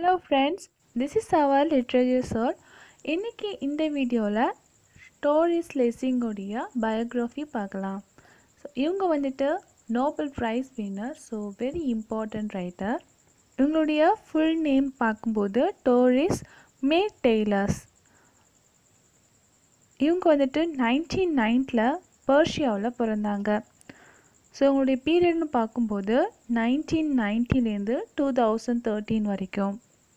hello friends this is our literature sir இன்றைக்கி இந்த வீடியோவில் ஸ்டோரிஸ் லெஸிங்கோடைய பயோக்ராஃபி பார்க்கலாம் ஸோ இவங்க வந்துட்டு Nobel prize winner so very important writer இவங்களுடைய ஃபுல் நேம் பார்க்கும்போது டோரிஸ் மே டெய்லர்ஸ் இவங்க வந்துட்டு நைன்டீன் நைன்த்தில் பர்ஷியாவில் பிறந்தாங்க ஸோ உங்களுடைய பீரியட்னு பார்க்கும்போது நைன்டீன் நைன்ட்டிலேருந்து டூ தௌசண்ட் தேர்ட்டீன் வரைக்கும்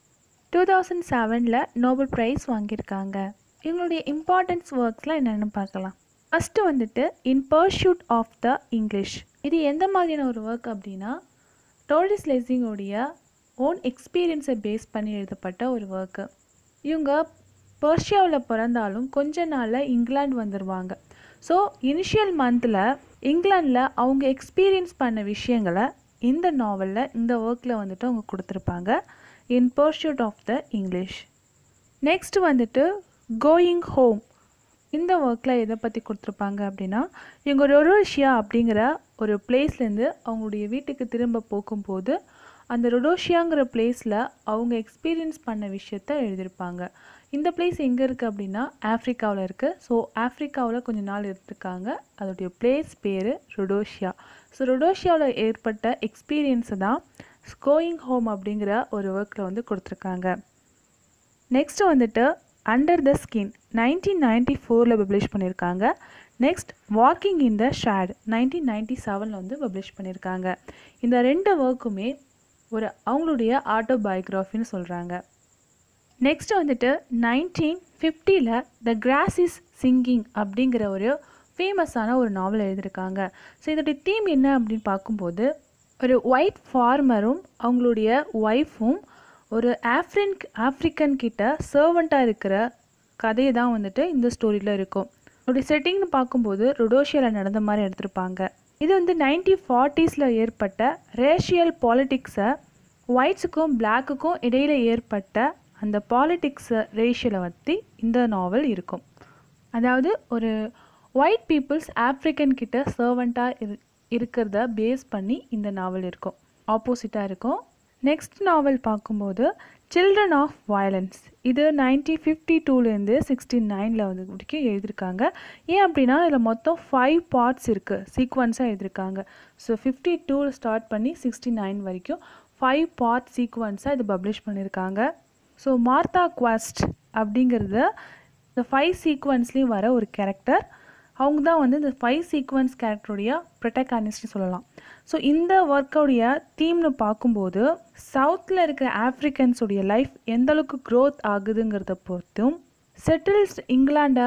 டூ தௌசண்ட் செவனில் நோபல் ப்ரைஸ் வாங்கியிருக்காங்க இவங்களுடைய இம்பார்ட்டன்ஸ் ஒர்க்ஸ்லாம் என்னென்னு பார்க்கலாம் ஃபஸ்ட்டு வந்துட்டு இன் பர்ஷூட் ஆஃப் த இங்கிலீஷ் இது எந்த மாதிரியான ஒரு ஒர்க் அப்படின்னா டோரிஸ் லெஸிங்கோடைய ஓன் எக்ஸ்பீரியன்ஸை பேஸ் பண்ணி எழுதப்பட்ட ஒரு ஒர்க்கு இவங்க பர்ஷியாவில் பிறந்தாலும் கொஞ்ச நாளில் இங்கிலாந்து வந்துடுவாங்க ஸோ இனிஷியல் மந்தில் இங்கிலாண்டில் அவங்க எக்ஸ்பீரியன்ஸ் பண்ண விஷயங்களை இந்த நாவலில் இந்த ஒர்க்கில் வந்துட்டு அவங்க கொடுத்துருப்பாங்க in pursuit of the English next வந்துட்டு கோயிங் ஹோம் இந்த ஒர்க்கில் எதை பற்றி கொடுத்துருப்பாங்க அப்படின்னா இவங்க ரொடோஷியா அப்படிங்கிற ஒரு பிளேஸ்லேருந்து அவங்களுடைய வீட்டுக்கு திரும்ப போகும்போது அந்த ரொடோஷியாங்கிற பிளேஸில் அவங்க எக்ஸ்பீரியன்ஸ் பண்ண விஷயத்த எழுதியிருப்பாங்க இந்த பிளேஸ் எங்கே இருக்குது அப்படின்னா ஆஃப்ரிக்காவில் இருக்குது ஸோ ஆஃப்ரிக்காவில் கொஞ்ச நாள் இருந்திருக்காங்க அதோடைய பிளேஸ் பேர் ரொடோஷியா ஸோ ரொடோஷியாவில் ஏற்பட்ட எக்ஸ்பீரியன்ஸை தான் கோயிங் ஹோம் அப்படிங்கிற ஒரு ஒர்க்கில் வந்து கொடுத்துருக்காங்க நெக்ஸ்ட்டு வந்துட்டு under the skin nineteen ninety ஃபோரில் பப்ளிஷ் பண்ணியிருக்காங்க next walking in the shade nineteen ninety செவனில் வந்து பப்ளிஷ் பண்ணியிருக்காங்க இந்த ரெண்டு ஒர்க்குமே ஒரு அவங்களுடைய ஆட்டோபயோக்ராஃபின்னு சொல்கிறாங்க நெக்ஸ்ட் வந்துட்டு நைன்டீன் ஃபிஃப்டியில் த கிராஸ் இஸ் சிங்கிங் அப்படிங்கிற ஒரு ஃபேமஸான ஒரு நாவல் எழுதியிருக்காங்க ஸோ இதோடைய தீம் என்ன அப்படின்னு பார்க்கும்போது ஒரு ஒயிட் ஃபார்மரும் அவங்களுடைய ஒய்ஃபும் ஒரு ஆஃப்ரின் ஆஃப்ரிக்கன் கிட்ட சர்வெண்ட்டாக இருக்கிற கதையை தான் வந்துட்டு இந்த ஸ்டோரியில் இருக்கும் அப்படி செட்டிங்னு பார்க்கும்போது ரொடோஷியாவில் நடந்த மாதிரி எடுத்திருப்பாங்க இது வந்து நைன்டீன் ஃபார்ட்டிஸில் ஏற்பட்ட ரேஷியல் பாலிட்டிக்ஸை ஒயிட்ஸுக்கும் பிளாக்குக்கும் இடையில் ஏற்பட்ட அந்த பாலிட்டிக்ஸ் ரேஷியலை பற்றி இந்த நாவல் இருக்கும் அதாவது ஒரு ஒயிட் பீப்புள்ஸ் ஆப்ரிக்கன் கிட்ட சர்வெண்ட்டாக இரு இருக்கிறத பேஸ் பண்ணி இந்த நாவல் இருக்கும் ஆப்போசிட்டாக இருக்கும் நெக்ஸ்ட் நாவல் பார்க்கும்போது சில்ட்ரன் ஆஃப் வயலன்ஸ் இது நைன்டீன் ஃபிஃப்டி டூலேருந்து சிக்ஸ்டி நைனில் வந்து வரைக்கும் எழுதியிருக்காங்க ஏன் அப்படின்னா இதில் மொத்தம் ஃபைவ் பார்ட்ஸ் இருக்குது சீக்வன்ஸாக எழுதியிருக்காங்க ஸோ ஃபிஃப்டி டூவில் ஸ்டார்ட் பண்ணி சிக்ஸ்டி நைன் வரைக்கும் ஃபைவ் பார்ட் சீக்வன்ஸாக இது பப்ளிஷ் பண்ணியிருக்காங்க ஸோ மார்த்தா குவஸ்ட் அப்படிங்கிறது இந்த ஃபைவ் சீக்வன்ஸ்லேயும் வர ஒரு கேரக்டர் அவங்க தான் வந்து இந்த ஃபைவ் சீக்வன்ஸ் கேரக்டருடைய ப்ரொட்டகானிஸ்ட்னு சொல்லலாம் ஸோ இந்த ஒர்க்கோடைய தீம்னு பார்க்கும்போது சவுத்தில் இருக்கிற ஆஃப்ரிக்கன்ஸுடைய லைஃப் எந்த அளவுக்கு க்ரோத் ஆகுதுங்கிறத பொறுத்தும் செட்டில்ஸ் இங்கிலாண்டை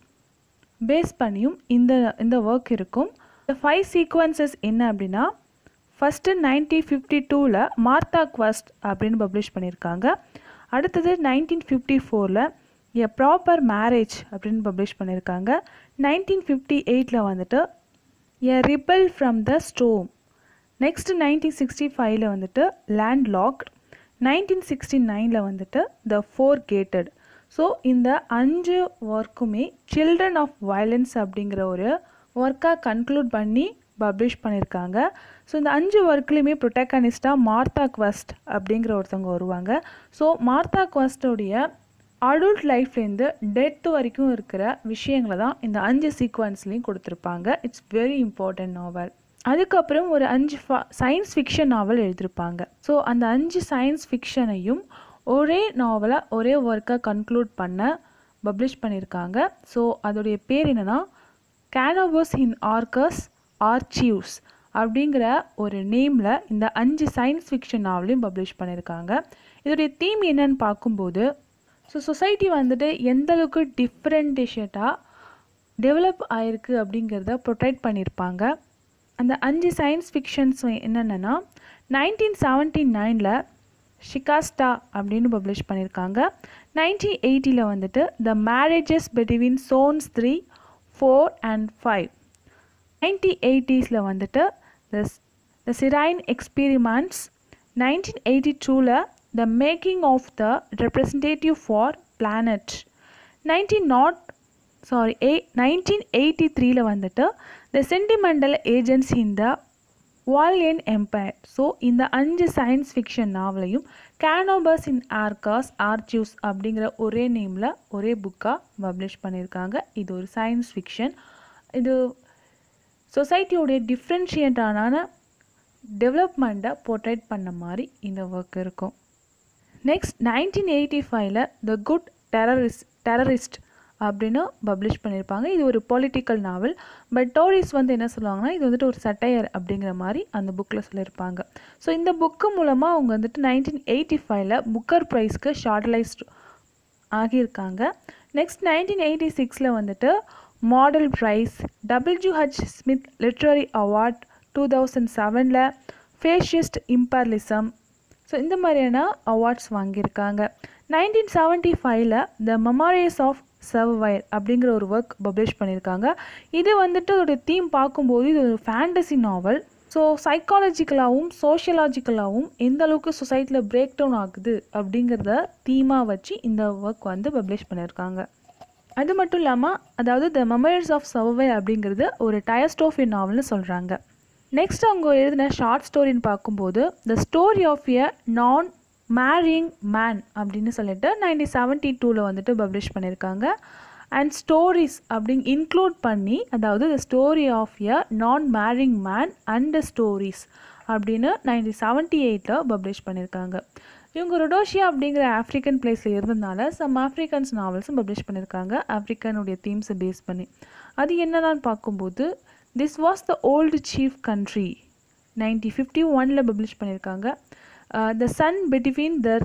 பேஸ் பண்ணியும் இந்த இந்த ஒர்க் இருக்கும் இந்த ஃபைவ் சீக்வன்சஸ் என்ன அப்படின்னா ஃபஸ்ட்டு நைன்டீன் ஃபிஃப்டி டூவில் மார்த்தா குவஸ்ட் அப்படின்னு பப்ளிஷ் பண்ணியிருக்காங்க அடுத்தது நைன்டீன் ஃபிஃப்டி ஃபோரில் எ ப்ராப்பர் மேரேஜ் அப்படின்னு பப்ளிஷ் பண்ணியிருக்காங்க நைன்டீன் ஃபிஃப்டி எயிட்டில் வந்துட்டு a ripple from the storm next nineteen sixty ஃபைவ்ல வந்துட்டு லேண்ட் லாக்ட் நைன்டீன் சிக்ஸ்டி நைனில் வந்துட்டு த ஃபோர் கேட்டட் ஸோ இந்த அஞ்சு ஒர்க்குமே சில்ட்ரன் ஆஃப் வயலன்ஸ் அப்படிங்கிற ஒரு ஒர்க்காக கன்க்ளூட் பண்ணி பப்ளிஷ் பண்ணியிருக்காங்க ஸோ இந்த அஞ்சு ஒர்க்லேயுமே ப்ரொட்டகனிஸ்டாக மார்த்தா குவஸ்ட் அப்படிங்கிற ஒருத்தவங்க வருவாங்க ஸோ மார்த்தா குவஸ்டோடைய அடல்ட் லைஃப்லேருந்து டெத் வரைக்கும் இருக்கிற விஷயங்களை தான் இந்த அஞ்சு சீக்வன்ஸ்லேயும் கொடுத்துருப்பாங்க இட்ஸ் வெரி இம்பார்ட்டன்ட் நாவல் அதுக்கப்புறம் ஒரு அஞ்சு ஃபா சயின்ஸ் ஃபிக்ஷன் நாவல் எழுதியிருப்பாங்க ஸோ அந்த அஞ்சு சயின்ஸ் ஃபிக்ஷனையும் ஒரே நாவலை ஒரே ஒர்க்காக கன்க்ளூட் பண்ண பப்ளிஷ் பண்ணியிருக்காங்க ஸோ அதோடைய பேர் என்னென்னா கேனோபோஸ் இன் ஆர்கஸ் ஆர்ச்சிவ்ஸ் அப்படிங்கிற ஒரு நேமில் இந்த அஞ்சு சயின்ஸ் ஃபிக்ஷன் நாவலையும் பப்ளிஷ் பண்ணியிருக்காங்க இதோடைய தீம் என்னன்னு பார்க்கும்போது ஸோ சொசைட்டி வந்துட்டு எந்த அளவுக்கு டிஃப்ரெண்டிஷேட்டாக டெவலப் ஆயிருக்கு அப்படிங்கிறத ப்ரொடெக்ட் பண்ணியிருப்பாங்க அந்த அஞ்சு சயின்ஸ் ஃபிக்ஷன்ஸ் என்னென்னா நைன்டீன் செவன்ட்டி நைனில் ஷிகாஸ்டா அப்படின்னு பப்ளிஷ் பண்ணியிருக்காங்க நைன்டீன் எயிட்டியில் வந்துட்டு the marriages between zones three four and five nineteen எயிட்டிஸில் வந்துட்டு the the Sirian experiments nineteen eighty டூவில் the making of the representative for planet nineteen nought sorry eight nineteen eighty த்ரீல வந்துட்டு the sentimental agents in the Volyen empire so இந்த அஞ்சு science fiction நாவலையும் Canopus in Argos Archives அப்படிங்கிற ஒரே நேமில் ஒரே புக்காக பப்ளிஷ் பண்ணியிருக்காங்க இது ஒரு சயின்ஸ் ஃபிக்ஷன் இது சொசைட்டியோடைய டிஃப்ரென்ஷியேட்டான டெவலப்மெண்ட்டை போர்ட்ரேட் பண்ண மாதிரி இந்த ஒர்க் இருக்கும் நெக்ஸ்ட் நைன்டீன் எயிட்டி ஃபைவ்ல த குட் டெரரிஸ்ட் டெரரிஸ்ட் அப்படின்னு பப்ளிஷ் பண்ணியிருப்பாங்க இது ஒரு பொலிட்டிக்கல் நாவல் பட் டோரிஸ் வந்து என்ன சொல்லுவாங்கன்னா இது வந்துட்டு ஒரு சட்டையர் அப்படிங்கிற மாதிரி அந்த புக்கில் சொல்லியிருப்பாங்க ஸோ இந்த புக்கு மூலமாக அவங்க வந்துட்டு நைன்டீன் எயிட்டி ஃபைவ்ல புக்கர் ப்ரைஸ்க்கு ஷார்ட்லைஸ்ட் ஆகியிருக்காங்க நெக்ஸ்ட் நைன்டீன் எயிட்டி சிக்ஸில் வந்துட்டு model prize W H Smith literary award two thousand செவனில் ஃபேஷியஸ்ட் இம்பர்லிசம் ஸோ இந்த மாதிரியான அவார்ட்ஸ் வாங்கியிருக்காங்க நைன்டீன் செவன்ட்டி ஃபைவ்ல த மெமோரியஸ் ஆஃப் சர்வைர் அப்படிங்கிற ஒரு ஒர்க் பப்ளிஷ் பண்ணியிருக்காங்க இது வந்துட்டு அதோடைய தீம் பார்க்கும்போது இது ஒரு ஃபேண்டசி நாவல் ஸோ சைக்காலஜிக்கலாகவும் சோஷியலாஜிக்கலாகவும் எந்த அளவுக்கு சொசைட்டியில் பிரேக் டவுன் ஆகுது அப்படிங்கிறத தீமாக வச்சு இந்த ஒர்க் வந்து பப்ளிஷ் பண்ணியிருக்காங்க அது மட்டும் இல்லாமல் அதாவது த மெமரிஸ் ஆஃப் சர்வை அப்படிங்கிறது ஒரு டயஸ்டோஃபி நாவல்னு சொல்கிறாங்க நெக்ஸ்ட் அவங்க எழுதின ஷார்ட் ஸ்டோரின்னு பார்க்கும்போது த ஸ்டோரி ஆஃப் எ நான் மேரியிங் மேன் அப்படின்னு சொல்லிட்டு நைன்டீன் செவன்ட்டி டூவில் வந்துட்டு பப்ளிஷ் பண்ணியிருக்காங்க அண்ட் ஸ்டோரிஸ் அப்படிங் இன்க்ளூட் பண்ணி அதாவது the story of a non marrying man and stories அப்படின்னு நைன்டீன் செவன்ட்டி எயிட்டில் பப்ளிஷ் பண்ணியிருக்காங்க இவங்க ரொடோஷியா அப்படிங்கிற ஆஃப்ரிக்கன் பிளேஸில் இருந்ததுனால சம் ஆஃப்ரிக்கன்ஸ் நாவல்ஸும் பப்ளிஷ் பண்ணியிருக்காங்க ஆஃப்ரிக்கனுடைய தீம்ஸை பேஸ் பண்ணி அது என்னென்னு பார்க்கும்போது this was the old chief country nineteen fifty ஒனில் பப்ளிஷ் பண்ணியிருக்காங்க த சன் பிட்வீன் தர்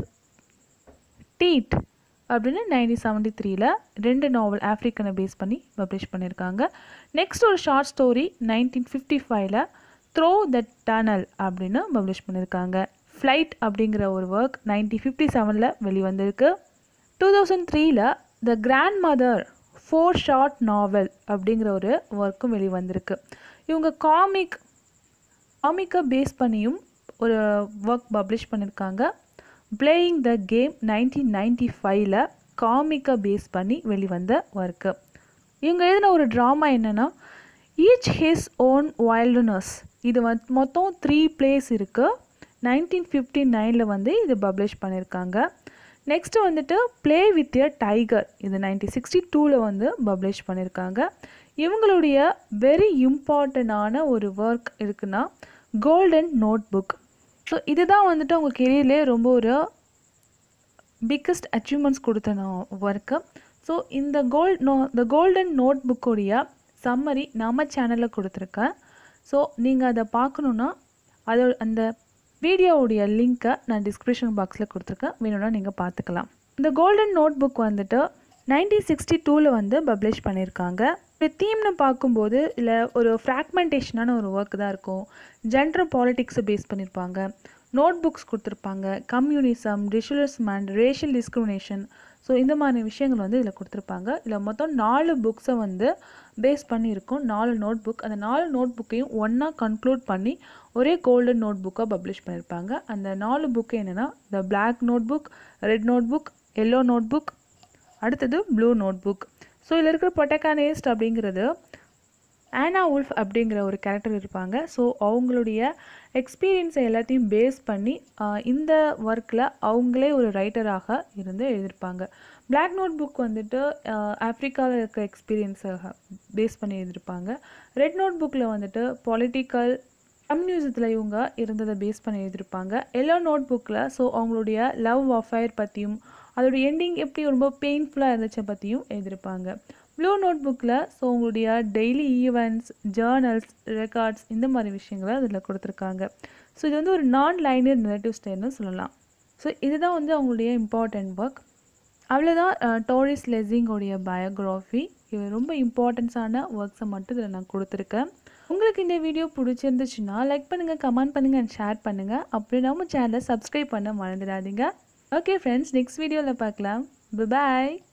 டீட் அப்படின்னு நைன்டீன் செவன்ட்டி த்ரீல ரெண்டு நாவல் ஆஃப்ரிக்கனை பேஸ் பண்ணி பப்ளிஷ் பண்ணியிருக்காங்க நெக்ஸ்ட் ஒரு ஷார்ட் ஸ்டோரி நைன்டீன் ஃபிஃப்டி ஃபைவ்ல த்ரோ த டனல் அப்படின்னு பப்ளிஷ் பண்ணியிருக்காங்க ஃப்ளைட் அப்படிங்கிற ஒரு ஒர்க் நைன்டீன் ஃபிஃப்டி செவனில் வெளிவந்திருக்கு டூ தௌசண்ட் த்ரீல the grandmother four short novel அப்படிங்கிற ஒரு ஒர்க்கும் வெளிவந்திருக்கு இவங்க காமிக் காமிக்கை பேஸ் பண்ணியும் ஒரு ஒர்க் பப்ளிஷ் பண்ணியிருக்காங்க playing the game nineteen ninety ஃபைவ்ல காமிக்கை பேஸ் பண்ணி வெளிவந்த ஒர்க்கு இவங்க எழுதின ஒரு ட்ராமா என்னென்னா ஈச் ஹிஸ் ஓன் வைல்டுனஸ் இது வந்து மொத்தம் த்ரீ பிளேஸ் இருக்குது நைன்டீன் ஃபிஃப்டி நைனில் வந்து இது பப்ளிஷ் பண்ணியிருக்காங்க நெக்ஸ்ட்டு வந்துட்டு ப்ளே வித் எ டைகர் இது நைன்டீன் சிக்ஸ்டி டூவில் வந்து பப்ளிஷ் பண்ணியிருக்காங்க இவங்களுடைய வெரி இம்பார்ட்டண்டான ஒரு ஒர்க் இருக்குன்னா கோல்டன் நோட் புக் ஸோ இதுதான் வந்துட்டு அவங்க கெரியர்லேயே ரொம்ப ஒரு பிக்கஸ்ட் அச்சீவ்மெண்ட்ஸ் கொடுத்த ஒர்க்கு ஸோ இந்த கோல்ட் நோ இந்த கோல்டன் நோட் புக்கோடைய சம்மரி நம்ம சேனலில் கொடுத்துருக்கேன் ஸோ நீங்கள் அதை பார்க்கணுன்னா அதோட அந்த வீடியோவுடைய லிங்க்கை நான் டிஸ்கிரிப்ஷன் பாக்ஸில் கொடுத்துருக்கேன் வேணும்னா நீங்கள் பார்த்துக்கலாம் இந்த கோல்டன் நோட் புக் வந்துட்டு நைன்டீன் சிக்ஸ்டி டூவில் வந்து பப்ளிஷ் பண்ணியிருக்காங்க ஒரு தீம்னு பார்க்கும்போது இல்லை ஒரு ஃப்ராக்மெண்டேஷனான ஒரு ஒர்க் தான் இருக்கும் ஜென்டர் பாலிட்டிக்ஸை பேஸ் பண்ணியிருப்பாங்க நோட் புக்ஸ் கொடுத்துருப்பாங்க கம்யூனிசம் டிஷுவலிசம் அண்ட் ரேஷியல் டிஸ்கிரிமினேஷன் ஸோ இந்த மாதிரி விஷயங்கள் வந்து இதில் கொடுத்துருப்பாங்க இதில் மொத்தம் நாலு புக்ஸை வந்து பேஸ் பண்ணி இருக்கும் நாலு நோட் புக் அந்த நாலு நோட் புக்கையும் ஒன்றா கன்க்ளூட் பண்ணி ஒரே கோல்டன் நோட் புக்காக பப்ளிஷ் பண்ணியிருப்பாங்க அந்த நாலு புக்கு என்னென்னா the black notebook red notebook yellow notebook அடுத்தது ப்ளூ நோட் புக் ஸோ இதில் இருக்கிற பொட்டக்கானேஸ்ட் அப்படிங்கிறது ஆனா உல்ஃப் அப்படிங்கிற ஒரு கேரக்டர் இருப்பாங்க ஸோ அவங்களுடைய எக்ஸ்பீரியன்ஸை எல்லாத்தையும் பேஸ் பண்ணி ஆஹ், இந்த ஒர்க்கில் அவங்களே ஒரு ரைட்டராக இருந்து எழுதியிருப்பாங்க பிளாக் நோட் புக் வந்துட்டு ஆஃப்ரிக்காவில் இருக்கிற எக்ஸ்பீரியன்ஸை பேஸ் பண்ணி எழுதியிருப்பாங்க ரெட் நோட் புக்கில் வந்துட்டு பொலிட்டிக்கல் கம்யூனிசத்தில் இவங்க இருந்ததை பேஸ் பண்ணி எழுதியிருப்பாங்க எல்லோ நோட் புக்கில் ஸோ அவங்களுடைய லவ் அஃபயர் பற்றியும் அதோட எண்டிங் எப்படி ரொம்ப பெயின்ஃபுல்லாக இருந்துச்சை பற்றியும் எழுதியிருப்பாங்க ப்ளூ நோட் புக்கில் ஸோ உங்களுடைய டெய்லி ஈவெண்ட்ஸ் ஜேர்னல்ஸ் ரெக்கார்ட்ஸ் இந்த மாதிரி விஷயங்களை அதில் கொடுத்துருக்காங்க ஸோ இது வந்து ஒரு நான் லைனியர் ரிலேட்டிவ் ஸ்டேட்னு சொல்லலாம் ஸோ இதுதான் வந்து அவங்களுடைய இம்பார்ட்டண்ட் ஒர்க் அவ்வளோதான் டோரிஸ் லெஸிங்கோடைய பயோகிராஃபி இது ரொம்ப இம்பார்ட்டன்ஸான ஒர்க்ஸை மட்டும் இதில் நான் கொடுத்துருக்கேன் உங்களுக்கு இந்த வீடியோ பிடிச்சிருந்துச்சுன்னா லைக் பண்ணுங்கள் கமெண்ட் பண்ணுங்கள் அண்ட் ஷேர் பண்ணுங்கள் அப்படி நம்ம சேனலை சப்ஸ்கிரைப் பண்ண மறந்துடாதீங்க ஓகே ஃப்ரெண்ட்ஸ் நெக்ஸ்ட் வீடியோவில் பார்க்கலாம் பாய்